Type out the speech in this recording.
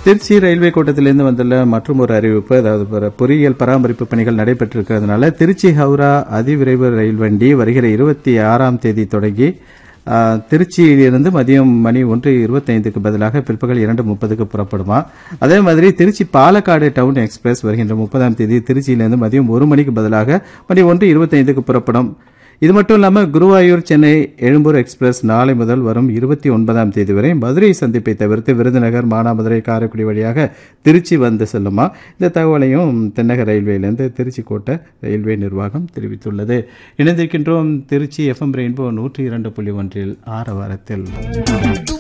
Trichy railway கோட்டத்திலிருந்து வந்துள்ள மற்றும் ஒரு அறிவிப்பு அதாவது பொ- பொறியியல் பராமரிப்பு பணிகள் நடைபெற்றிருக்கிறதுனால திருச்சி ஹவுரா அதிவிரைவு ரயில் வண்டி வருகிற இருபத்தி ஆறாம் தேதி தொடங்கி ஆ, திருச்சியிலிருந்து மதியம் மணி ஒன்று இருபத்தைந்துக்கு பதிலாக பிற்பகல் இரண்டு முப்பதுக்கு புறப்படுமா அதே மாதிரி திருச்சி பாலக்காடு டவுன் எக்ஸ்பிரஸ் வருகின்ற முப்பதாம் தேதி திருச்சியிலிருந்து மதியம் ஒரு மணிக்கு பதிலாக மணி ஒன்று இருபத்தைந்துக்கு புறப்படும் இது மட்டும் இல்லாமல் குருவாயூர் சென்னை எழும்பூர் எக்ஸ்பிரஸ் நாளை முதல் வரும் இருபத்தி ஒன்பதாம் தேதி வரை மதுரை சந்திப்பை தவிர்த்து விருதுநகர் மானாமதுரை காரைக்குடி வழியாக திருச்சி வந்து செல்லுமா இந்த தகவலையும் தென்னக ரயில்வேயிலிருந்து திருச்சி கோட்ட ரயில்வே நிர்வாகம் தெரிவித்துள்ளது இணைந்திருக்கின்றோம் திருச்சி எஃப்எம் ரெயின்போ நூற்றி இரண்டு புள்ளி ஒன்றில் ஆரவாரத்தில்